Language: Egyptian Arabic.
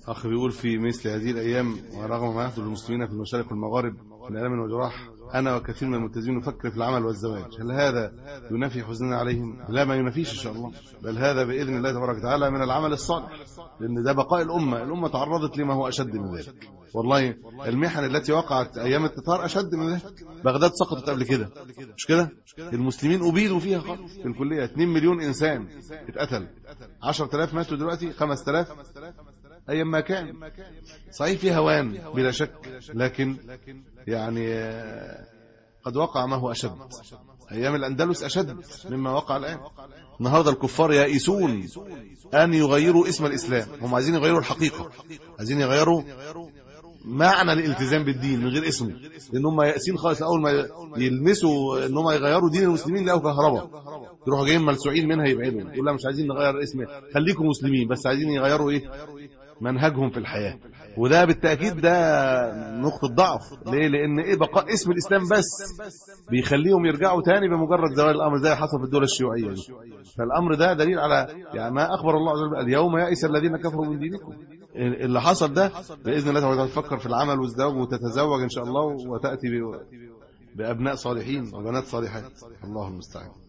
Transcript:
أخ بيقول في مثل هذه الأيام ورغم ما يحدث للمسلمين في المشارق والمغارب من ألم وجراح أنا وكثير من الملتزمين نفكر في العمل والزواج هل هذا ينافي حزننا عليهم لا ما ينافيش إن شاء الله بل هذا بإذن الله تبارك وتعالى من العمل الصالح لأن ده بقاء الأمة الأمة تعرضت لما هو أشد من ذلك والله المحن التي وقعت أيام التتار أشد من ذلك بغداد سقطت قبل كده مش كده المسلمين أبيدوا فيها خالص في الكلية 2 مليون إنسان اتقتل 10000 ماتوا دلوقتي 5000 أيام ما كان صحيح في هوان بلا شك لكن يعني قد وقع ما هو أشد أيام الأندلس أشد مما وقع الآن النهاردة الكفار يائسون أن يغيروا اسم الإسلام هم عايزين يغيروا الحقيقة عايزين يغيروا معنى الالتزام بالدين من غير اسمه لان هم ياسين خالص اول ما يلمسوا ان هم يغيروا دين المسلمين لقوا كهرباء يروحوا جايين ملسوعين منها يبعدوا يقول لا مش عايزين نغير اسم خليكم مسلمين بس عايزين يغيروا ايه منهجهم في الحياه وده بالتاكيد ده نقطه ضعف ليه لان ايه بقاء اسم الاسلام بس بيخليهم يرجعوا تاني بمجرد زوال الامر زي حصل في الدول الشيوعيه دي فالامر ده دليل على يعني ما اخبر الله عز وجل اليوم يئس الذين كفروا من دينكم اللي حصل ده باذن الله تعالى تفكر في العمل والزواج وتتزوج ان شاء الله وتاتي بابناء صالحين وبنات صالحات الله المستعان